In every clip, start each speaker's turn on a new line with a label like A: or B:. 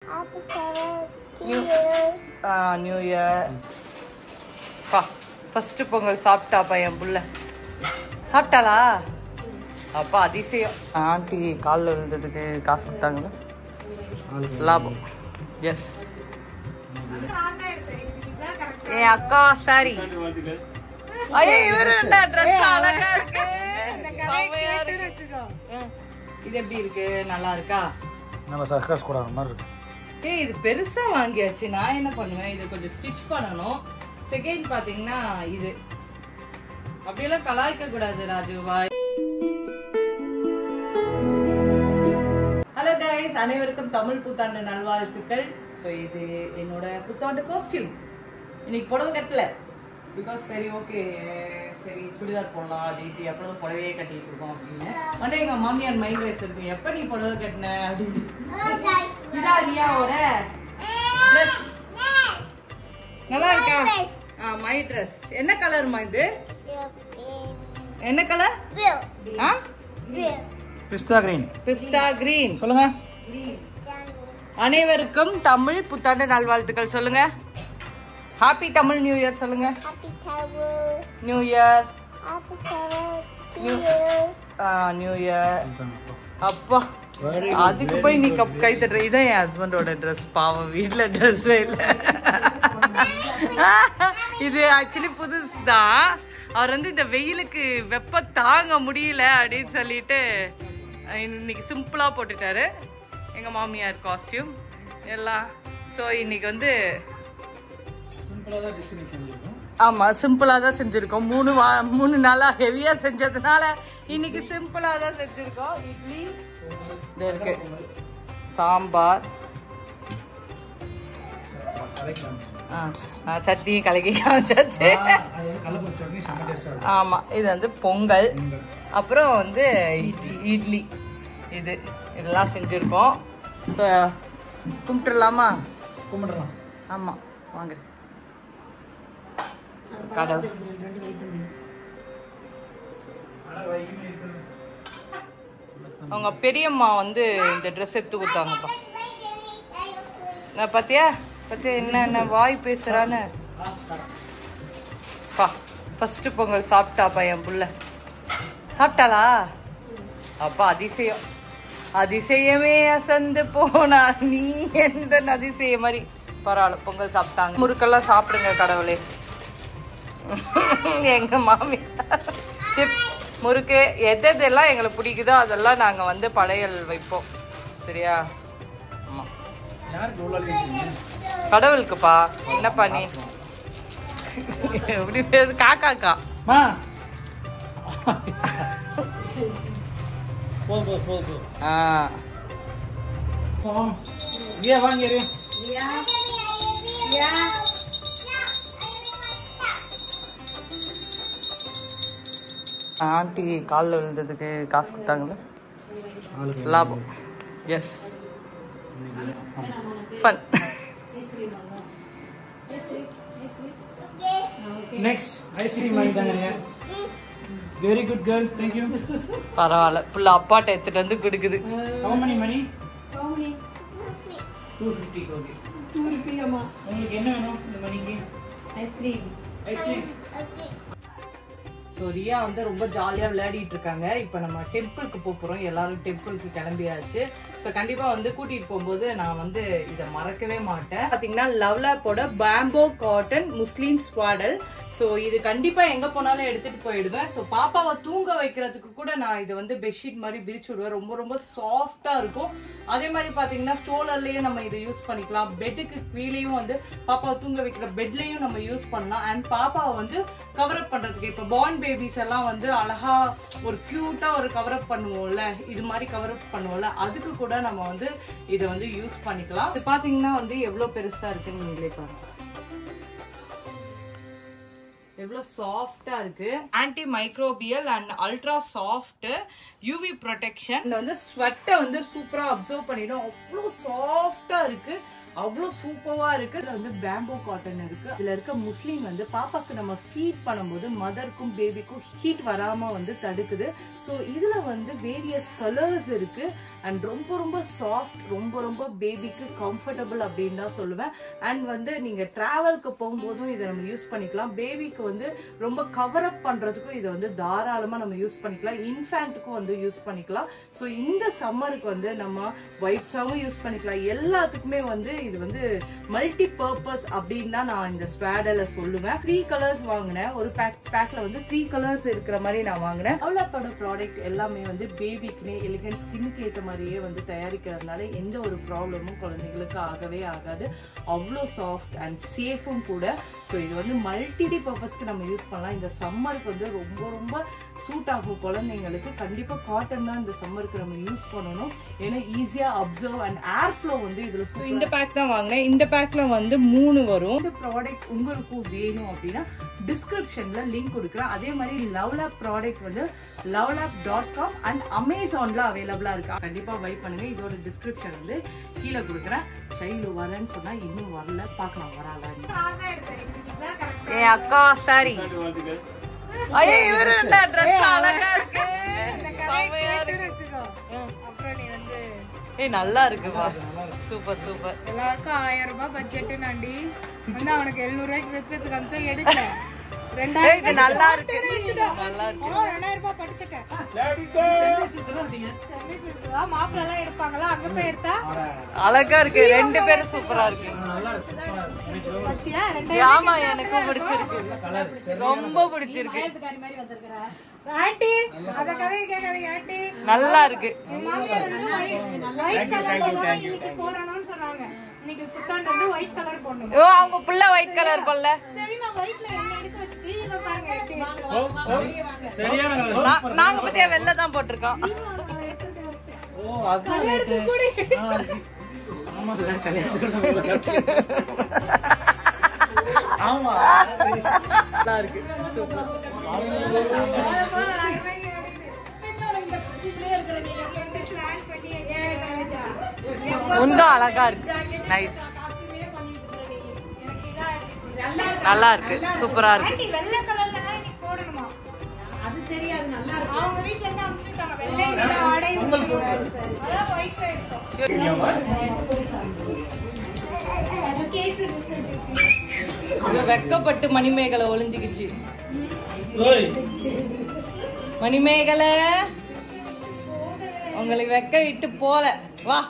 A: Happy Carol to
B: You-
A: you.
B: New year பா first Pongal சாப்பிட்டா பையன் புள்ள சாப்பிட்டாளா அப்பா அதிசயம் ஆண்டி காலில் விழுந்ததுக்கு காசு கொடுத்தாங்களா லாபம் எஸ் என் அக்கா சாரி ஐயோ இவரு என்ன ட்ரெஸ் அழகா இருக்கு செமையா இருக்கு. ம். இது எப்படி இருக்கு நல்லா இருக்கா
C: நல்லா சர்க்கஸ் கூட மாதிரி இருக்கு
B: ஏய் இது பெருசா வாங்கியாச்சு நான் என்ன பண்ணுவேன் இது கொஞ்சம் ஸ்டிச் பண்ணணும் செகண்ட் பாத்தீங்கன்னா இது அப்படியெல்லாம் கலாய்க்க கூடாது ராஜுவா ஹலோ கைஸ் அனைவருக்கும் தமிழ் புத்தாண்டு நல்வாழ்த்துக்கள் ஸோ இது என்னோட புத்தாண்டு காஸ்டியூம் இன்னைக்கு புடவை கட்டல பிகாஸ் சரி ஓகே சரி சுடிதார் போடலாம் அப்படின்ட்டு எப்பொழுதும் புடவையே கட்டிட்டு இருக்கோம் அப்படின்னு வந்து எங்க மாமியார் மைண்ட் வைஸ் இருக்கு எப்ப நீ புடவை கட்டின அப்படின்னு இதா ரியாவோட ட்ரெஸ் நல்லா இருக்கா ஆ மை ட்ரெஸ் என்ன கலர்மா இது என்ன கலர்
A: Bill.
B: ஆ
A: Bill.
C: பிஸ்தா கிரீன்
B: பிஸ்தா கிரீன்
C: சொல்லுங்க
B: அனைவருக்கும் தமிழ் புத்தாண்டு நல்வாழ்த்துக்கள் சொல்லுங்க ஹாப்பி தமிழ் நியூ இயர் சொல்லுங்க
A: Happy Carol.
B: New year
A: Happy Carol to
B: You-
A: you.
B: New year அப்பா அதுக்கு போய் நீ கப் கை தட்டுற இதான் என் ஹஸ்பண்டோட ட்ரெஸ் பாவம் வீட்ல ட்ரெஸ்ஸே இல்ல இது ஆக்சுவலி புதுசு தான் அவர் வந்து இந்த வெயிலுக்கு வெப்ப தாங்க முடியல அப்படின்னு சொல்லிட்டு அஹ் இன்னைக்கு சிம்பிளா போட்டுட்டாரு எங்க மாமியார் காஸ்டியூம் எல்லாம் ஸோ இன்னைக்கு வந்து
C: சிம்பிளாக தான் டிஸ்டிங் செஞ்சிருக்கோம்
B: ஆமா சிம்பிளா தான் செஞ்சிருக்கோம் மூணு வா மூணு நாளா ஹெவியா செஞ்சதுனால இன்னைக்கு சிம்பிளா தான் செஞ்சிருக்கோம் இட்லி இது இருக்கு சாம்பார் ஆ, ஆ, சட்னி கலக்கி காமிச்சாச்சு
C: அது வந்து கலப்பூர் சட்னி செம்ம டேஸ்டாக இருக்கும்
B: ஆமா இது வந்து பொங்கல் அப்புறம் வந்து இட்லி இட்லி இது இதெல்லாம் செஞ்சிருக்கோம் ஸோ கும்பிட்டுலாமா
C: கும்பிடலாம்
B: ஆமா வாங்க கடவுள் அவங்க பெரியம்மா வந்து இந்த ட்ரெஸ் எடுத்து கொடுத்தாங்கப்பா நான் பாத்தியா பாத்தியா என்ன என்ன வாய் பேசுறான்னு பா ஃபர்ஸ்ட் பொங்கல் சாப்பிட்டா பையன் புள்ள சாப்பிட்டாளா அப்பா அதிசயம் அதிசயமே அசந்து போனா நீ எந்த அதிசயம் மாதிரி பரவாயில்ல பொங்கல் சாப்பிட்டாங்க முறுக்கெல்லாம் சாப்பிடுங்க கடவுளே எங்க மாமி சிப்ஸ் முறுக்கு எது எதெல்லாம் எங்களுக்கு பிடிக்குதோ அதெல்லாம் நாங்க வந்து படையல் வைப்போம் சரியா ஆமா
C: யாருக்கு எவ்வளோ இருக்கீங்க
B: கடவுளுக்குப்பா என்னப்பா நீ எப்படி பேசுது காக்காக்கா
C: மா போதும் போதும் போதும் போதும்
B: ஆ
C: போதும் ஏன் வாங்க இரு.
B: ஆண்டி காலில் விழுந்ததுக்கு காசு கொடுத்தாங்களா லாபம் எஸ் ஃபன்
C: நெக்ஸ்ட் ஐஸ்கிரீம் வாங்கிட்டாங்க வெரி குட் கேர்ள் தேங்க்யூ
B: பரவாயில்ல புள்ள அப்பாட்ட எடுத்துட்டு வந்து கொடுக்குது
C: how many many
D: How many?
C: Two fifty okay
D: Two rupee, Amma.
C: உங்களுக்கு என்ன வேணும் இந்த மணிக்கு
D: Ice cream.
C: Ice cream
B: so Riya வந்து ரொம்ப ஜாலியாக விளையாடிட்டு இருக்காங்க இப்போ நம்ம டெம்பிளுக்கு போக போகிறோம் எல்லாரும் டெம்பிளுக்கு கிளம்பியாச்சு ஸோ கண்டிப்பாக வந்து கூட்டிகிட்டு போகும்போது நான் வந்து இதை மறக்கவே மாட்டேன் பார்த்தீங்கன்னா லவ்லாப்போட bamboo cotton muslin swaddle so இது கண்டிப்பாக எங்கே போனாலும் எடுத்துகிட்டு போயிடுவேன் ஸோ பாப்பாவை தூங்க வைக்கிறதுக்கு கூட நான் இதை வந்து பெட்ஷீட் மாதிரி விரிச்சு விடுவேன் ரொம்ப ரொம்ப சாஃப்டாக இருக்கும் அதே மாதிரி பார்த்தீங்கன்னா ஸ்டோலர்லேயும் நம்ம இதை யூஸ் பண்ணிக்கலாம் பெட்டுக்கு கீழேயும் வந்து பாப்பாவை தூங்க வைக்கிற பெட்லேயும் நம்ம யூஸ் பண்ணலாம் அண்ட் பாப்பாவை வந்து கவர் அப் பண்றதுக்கு இப்போ பார்ன் பேபிஸ் எல்லாம் வந்து அழகா ஒரு கியூட்டா ஒரு கவர் அப் பண்ணுவோம்ல இது மாதிரி கவர் அப் பண்ணுவோம்ல அதுக்கு கூட நம்ம வந்து இதை வந்து யூஸ் பண்ணிக்கலாம் இது பாத்தீங்கன்னா வந்து எவ்வளவு பெருசா இருக்குன்னு நீங்களே பாருங்க எவ்வளவு சாஃப்டா இருக்கு antimicrobial and ultra soft UV protection இந்த வந்து ஸ்வெட்டை வந்து சூப்பரா அப்சர்வ் பண்ணிடும் அவ்வளோ சாஃப்டா இருக்கு அவ்வளோ சூப்பரா இருக்கு இதுல வந்து பேம்போ காட்டன் இருக்கு இதுல இருக்க முஸ்லீம் வந்து பாப்பாக்கு நம்ம ஃபீட் பண்ணும்போது மதருக்கும் பேபிக்கும் ஹீட் வராம வந்து தடுக்குது ஸோ இதுல வந்து வேரியஸ் கலர்ஸ் இருக்கு அண்ட் ரொம்ப ரொம்ப சாஃப்ட் ரொம்ப ரொம்ப பேபிக்கு கம்ஃபர்டபுள் அப்படின்னு தான் சொல்லுவேன் அண்ட் வந்து நீங்க டிராவலுக்கு போகும்போதும் இதை நம்ம யூஸ் பண்ணிக்கலாம் பேபிக்கு வந்து ரொம்ப கவர் அப் பண்றதுக்கும் இதை வந்து தாராளமா நம்ம யூஸ் பண்ணிக்கலாம் இன்ஃபேண்ட்டுக்கும் வந்து யூஸ் பண்ணிக்கலாம் ஸோ இந்த சம்மருக்கு வந்து நம்ம ஒயிட்ஸாவும் யூஸ் பண்ணிக்கலாம் எல்லாத்துக்குமே வந்து இது வந்து மல்டி பர்பஸ் அப்படின்னு தான் நான் இந்த ஸ்வேடல சொல்லுவேன் த்ரீ கலர்ஸ் வாங்கினேன் ஒரு பேக் பேக்ல வந்து த்ரீ கலர்ஸ் இருக்கிற மாதிரி நான் வாங்கினேன் அவ்வளோப்பட ப்ராடக்ட் எல்லாமே வந்து பேபிக்குனே எலிகன்ட் ஸ்கின்னுக்கு ஏற்ற மாதிரியே வந்து தயாரிக்கிறதுனால எந்த ஒரு ப்ராப்ளமும் குழந்தைங்களுக்கு ஆகவே ஆகாது அவ்வளோ சாஃப்ட் அண்ட் சேஃபும் கூட ஸோ இது வந்து மல்டி பர்பஸ்க்கு நம்ம யூஸ் பண்ணலாம் இந்த சம்மருக்கு வந்து ரொம்ப ரொம்ப சூட் ஆகும் குழந்தைங்களுக்கு கண்டிப்பாக காட்டன் தான் இந்த சம்மருக்கு நம்ம யூஸ் பண்ணணும் ஏன்னா ஈஸியாக அப்சர்வ் அண்ட் ஏர் ஃப்ளோ வந்து இதில் இந்த பேக் தான் வாங்கினேன் இந்த பேக்ல வந்து மூணு வரும் இந்த ப்ராடக்ட் உங்களுக்கும் வேணும் அப்படின்னா டிஸ்கிரிப்ஷன்ல லிங்க் கொடுக்குறேன் அதே மாதிரி லவ்லாப் ப்ராடக்ட் வந்து லவ்லாப் டாட் காம் அண்ட் அமேசான்ல அவைலபிளா இருக்கா கண்டிப்பா பை பண்ணுங்க இதோட டிஸ்கிரிப்ஷன் வந்து கீழே கொடுக்குறேன் சைடு வரேன்னு சொன்னா இன்னும் வரல பார்க்கலாம் வராதான்னு என் அக்கா சாரி ஐயோ இவரு ட்ரெஸ் அழகா இருக்கு செமையா இருக்கு ஏய் நல்லா இருக்குப்பா சூப்பர் சூப்பர்
E: எல்லாருக்கும் ஆயிரம் ரூபாய் பட்ஜெட் நாண்டி வந்து அவனுக்கு எழுநூறு ரூபாய்க்கு வச்சதுக்கு அமிச்சா எடுக்கல ரெண்டாயிரம்
B: இது நல்லா இருக்கு நல்லா இருக்கு
E: ரூபாய் ரெண்டாயிரம் ரூபாய் படிச்சுட்டேன் மாப்பிள்ள எல்லாம் எடுப்பாங்களா அங்க போய் எடுத்தா
B: அழகா இருக்கு ரெண்டு பேரும் சூப்பரா இருக்கு
E: பத்தியா
B: ஆமா எனக்கும் பிடிச்சிருக்கு ரொம்ப பிடிச்சிருக்கு
D: ஆயிரத்துக்காரி மாதிரி வந்திருக்கிறா
E: ஆண்டி அத கதையை கேட்காதீங்க ஆண்டி
B: நல்லா இருக்கு
E: என் மாமியார் வந்து ஒயிட் கலர்ல தான் இன்னைக்கு போடணும்னு சொன்னாங்க இன்னைக்கு புத்தாண்டு வந்து ஒயிட் கலர் போடணும்
B: ஓ அவங்க புள்ள ஒயிட் கலர் கொல்ல
E: சரிம்மா ஒயிட்ல என்ன எடுத்து வச்சுட்டு இவ பாருங்க எப்படி இருக்கு.
B: நா- நாங்க பத்தியா வெள்ளை தான் போட்டிருக்கோம்
C: ஓ அதான் ரேட்டு ஆமா ஆமா
B: நல்லா இருக்கு சூப்பர்
D: இந்த பசிலே இருக்கிற நீங்க வந்து பிளான் பண்ணி ஏன் சைலஜா
B: உண்டும் அழகா இருக்கு நைஸ்
D: காஸ்டியூமே பண்ணிட்டு இருக்கிற நீங்க
B: நல்லா இருக்கு சூப்பரா இருக்கு
E: ஆண்டி வெள்ளை கலர்ல தான் இன்னைக்கு போடணுமா
D: அது தெரியாது நல்லா இருக்கு
E: அவங்க வீட்ல இருந்து அனுப்பிச்சுட்டாங்க வெள்ளை இஷ்ட ஆடை அதான் ஒயிட்ல எடுத்தோம்
B: இங்க வெக்கப்பட்டு மணிமேகலை ஒளிஞ்சுக்கிச்சு
C: ஓய்
B: மணிமேகலை உங்களுக்கு வெக்க விட்டு போல வா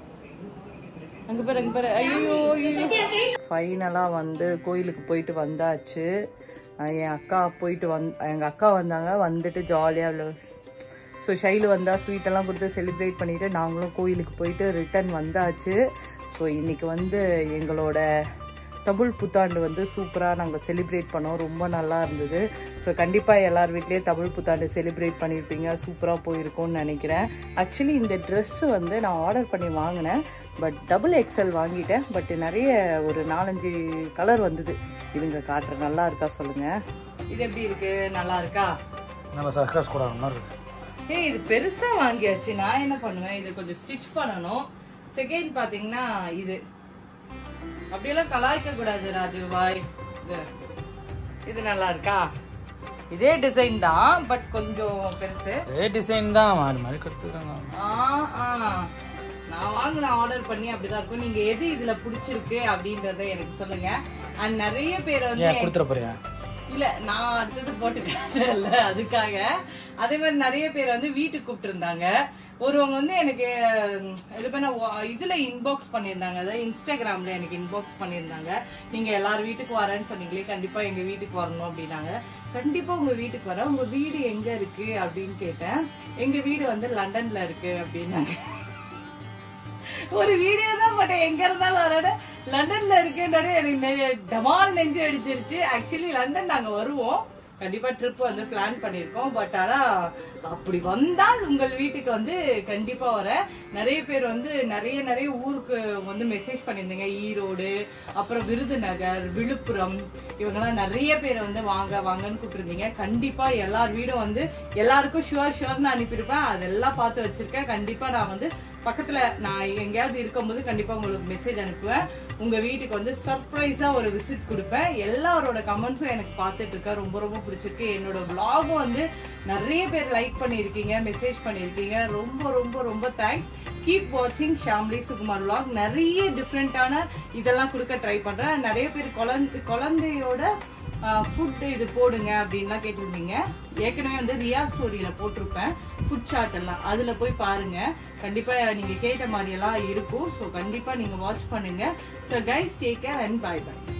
B: அங்க பேர் அங்க பேர் ஐயோ ஃபைனலாக வந்து கோயிலுக்கு போயிட்டு வந்தாச்சு அஹ் என் அக்கா போயிட்டு வந் எங்கள் அக்கா வந்தாங்க வந்துட்டு ஜாலியாக ஸோ ஷைலு வந்தால் ஸ்வீட்டெல்லாம் கொடுத்து செலிப்ரேட் பண்ணிவிட்டு நாங்களும் கோயிலுக்கு போயிட்டு ரிட்டர்ன் வந்தாச்சு ஸோ இன்னைக்கு வந்து எங்களோட தமிழ் புத்தாண்டு வந்து சூப்பராக நாங்கள் செலிப்ரேட் பண்ணோம் ரொம்ப நல்லா இருந்தது ஸோ கண்டிப்பாக எல்லார் வீட்லேயும் தமிழ் புத்தாண்டு செலிப்ரேட் பண்ணியிருப்பீங்க சூப்பராக போயிருக்கும்னு நினைக்கிறேன் ஆக்சுவலி இந்த ட்ரெஸ்ஸு வந்து நான் ஆர்டர் பண்ணி வாங்கினேன் பட் டபுள் எக்ஸல் வாங்கிட்டேன் பட் நிறைய ஒரு நாலஞ்சு கலர் வந்தது இதுங்க காட்டுற நல்லா இருக்கா சொல்லுங்கள் இது எப்படி இருக்கு நல்லா இருக்கா
C: நம்ம சர்க்கஸ் கூட மாதிரி இருக்கு
B: ஏய் இது பெருசா வாங்கியாச்சு நான் என்ன பண்ணுவேன் இது கொஞ்சம் ஸ்டிச் பண்ணணும் செகண்ட் பாத்தீங்கன்னா இது அப்படியெல்லாம் கலாய்க்க கூடாது ராஜு பாய் இது இது நல்லா இருக்கா இதே டிசைன் தான் பட் கொஞ்சம் பெருசு
C: அதே டிசைன் தான் மாறி மாறி கொடுத்துருக்காங்க
B: ஆ, ஆ. நான் வாங்கின ஆர்டர் பண்ணி அப்படிதான் இருக்கும் நீங்க எது இதுல பிடிச்சிருக்கு அப்படின்றத எனக்கு சொல்லுங்க அண்ட் நிறைய பேர் வந்து
C: ஏன் கொடுத்துட போறியா
B: இல்ல நான் அடுத்தது போட்டுக்கல அதுக்காக அதே மாதிரி நிறைய பேர் வந்து வீட்டுக்கு கூப்பிட்டு இருந்தாங்க ஒருவங்க வந்து எனக்கு உம், இது பண்ண வா- இதுல இன்பாக்ஸ் பண்ணியிருந்தாங்க அதாவது இன்ஸ்டாகிராம்ல எனக்கு இன்பாக்ஸ் பண்ணியிருந்தாங்க நீங்க எல்லாரும் வீட்டுக்கு வரேன்னு சொன்னீங்களே கண்டிப்பா எங்க வீட்டுக்கு வரணும் அப்படின்னாங்க கண்டிப்பா உங்க வீட்டுக்கு வரேன் உங்க வீடு எங்க இருக்கு அப்படின்னு கேட்டேன் எங்க வீடு வந்து லண்டன்ல இருக்கு அப்படின்னாங்க ஒரு வீடியோ தான் போட்டேன் எங்க இருந்தாலும் வர லண்டன்ல இருக்கேன்றது எனக்கு நெ- டமால் நெஞ்சு அடிச்சிருச்சு ஆக்சுவலி லண்டன் நாங்க வருவோம் கண்டிப்பா ட்ரிப் வந்து பிளான் பண்ணிருக்கோம் பட் ஆனா அப்படி வந்தால் உங்கள் வீட்டுக்கு வந்து கண்டிப்பா வரேன் நிறைய பேர் வந்து நிறைய நிறைய ஊருக்கு வந்து மெசேஜ் பண்ணியிருந்தீங்க ஈரோடு அப்புறம் விருதுநகர் விழுப்புரம் இவங்கெல்லாம் நிறைய பேர் வந்து வாங்க வாங்கன்னு கூப்பிட்டுருந்தீங்க கண்டிப்பா எல்லார் வீடும் வந்து எல்லாருக்கும் ஷுவர் ஷுவர்னு அனுப்பியிருப்பேன் அதெல்லாம் பார்த்து வச்சிருக்கேன் கண்டிப்பா நான் வந்து பக்கத்துல நான் எங்கேயாவது இருக்கும்போது கண்டிப்பா உங்களுக்கு மெசேஜ் அனுப்புவேன் உங்க வீட்டுக்கு வந்து சர்ப்ரைஸா ஒரு விசிட் கொடுப்பேன் எல்லாரோட கமெண்ட்ஸும் எனக்கு பார்த்துட்டு இருக்கேன் ரொம்ப ரொம்ப பிடிச்சிருக்கு என்னோட vlog-உம் வந்து நிறைய பேர் லைக் பண்ணியிருக்கீங்க மெசேஜ் பண்ணியிருக்கீங்க ரொம்ப ரொம்ப ரொம்ப தேங்க்ஸ் கீப் வாட்சிங் ஷாம்லி சுகுமார் vlog நிறைய டிஃப்ரெண்ட்டான இதெல்லாம் கொடுக்க ட்ரை பண்றேன் நிறைய பேர் குழந்தை குழந்தையோட ஃபுட் இது போடுங்க அப்படின்லாம் கேட்டிருந்தீங்க ஏற்கனவே வந்து ரியா ஸ்டோரியில போட்டிருப்பேன் ஃபுட் சார்ட் எல்லாம் அதுல போய் பாருங்க கண்டிப்பா நீங்க கேட்ட மாதிரி எல்லாம் இருக்கும் ஸோ கண்டிப்பா நீங்க வாட்ச் பண்ணுங்க so guys take care and bye by